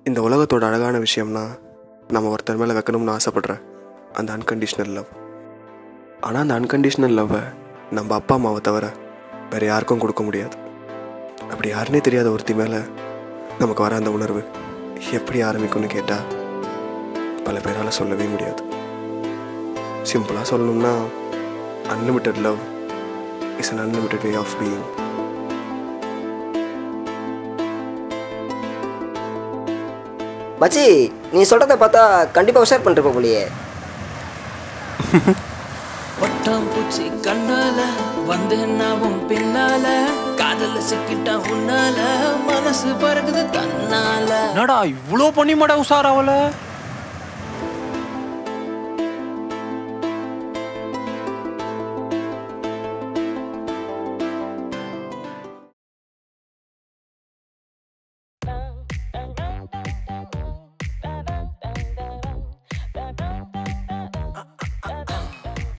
இந்த உலகத்தோட அழகான விஷயம்னா நம்ம ஒருத்தர் மேலே வைக்கணும்னு ஆசைப்படுறேன் அந்த அன்கண்டிஷ்னல் லவ் ஆனால் அந்த அன்கண்டிஷ்னல் லவ்வை நம்ம அப்பா அம்மாவை தவிர வேறு யாருக்கும் கொடுக்க முடியாது அப்படி யாருன்னே தெரியாத ஒருத்தி மேலே நமக்கு வர அந்த உணர்வு எப்படி ஆரம்பிக்கும்னு கேட்டால் பல பேரால் சொல்லவே முடியாது சிம்பிளாக சொல்லணும்னா unlimited love is an unlimited way of being மச்சி நீ சொல்கிறத பார்த்தா கண்டிப்பாக உஷார் பண்ணிருப்ப போலியே பட்டாம்பூச்சி கண்ணால வந்து உன் பின்னால காதல சிக்கிட்டா உன்னால மனசு பறகுது தன்னால என்னடா இவ்வளோ பண்ணி மாட்டா உஷாராவல